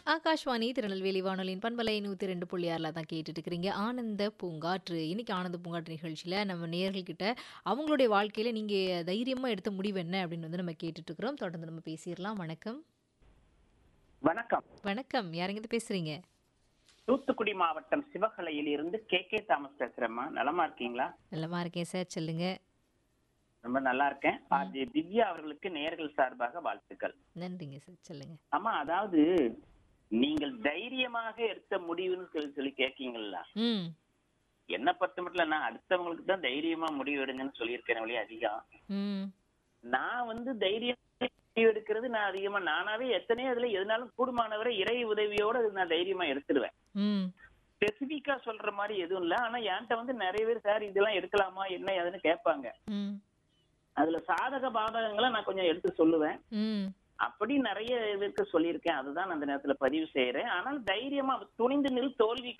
ஆகாஷ்வாணி திருநெல்வேலி வானொலியின் பண்பலை நூற்றி ரெண்டு புள்ளி ஆறில் தான் கேட்டுட்டு இருக்கிறீங்க ஆனந்த பூங்காற்று இன்னைக்கு ஆனந்த பூங்காற்று நிகழ்ச்சியில் நம்ம நேயர்கள்கிட்ட அவங்களுடைய வாழ்க்கையில் நீங்கள் தைரியமாக எடுத்த முடிவு என்ன அப்படின்னு வந்து நம்ம கேட்டுட்டு இருக்கிறோம் தொடர்ந்து நம்ம பேசிடலாம் வணக்கம் வணக்கம் வணக்கம் யாருங்கிட்ட பேசுறீங்க தூத்துக்குடி மாவட்டம் சிவகலையில் இருந்து கே கே தாமஸ் பேசுறேம்மா நலமா இருக்கீங்களா நல்லமா இருக்கேன் சார் சொல்லுங்க ரொம்ப நல்லா இருக்கேன் ஆர்ஜே திவ்யா அவர்களுக்கு நேர்கள் சார்பாக வாழ்த்துக்கள் நன்றிங்க சார் சொல்லுங்க ஆமா அதாவது நீங்கள் தைரியமாக எடுத்த முடிவுன்னு சொல்லி சொல்லி கேட்கீங்களா ம் என்ன பொறுத்த மட்டும் இல்ல, நான் அடுத்தவங்களுக்கு தான் தைரியமா முடிவு எடுங்கன்னு சொல்லியிருக்கேன் வழி அதிகம் ம் நான் வந்து தைரியம் முடிவு எடுக்கிறது நான் அதிகமா நானாவே எத்தனையோ இதுல எதுனாலும் கூடுமானவரை இறை உதவியோட நான் தைரியமா எடுத்துடுவேன் ம் ஸ்பெசிபிக்கா சொல்ற மாதிரி எதுவும் இல்ல ஆனா என்கிட்ட வந்து நிறைய பேர் சார் இதெல்லாம் எடுக்கலாமா என்ன ஏதுன்னு கேட்பாங்க ம் அதுல சாதக பாதகங்களை நான் கொஞ்சம் எடுத்து சொல்லுவேன் ம் அப்படி நிறைய இதுக்கு சொல்லியிருக்கேன் அதுதான் நான் அந்த நேரத்துல பதிவு செய்யறேன் ஆனால் தைரியமா துணிந்து நில் தோல்வி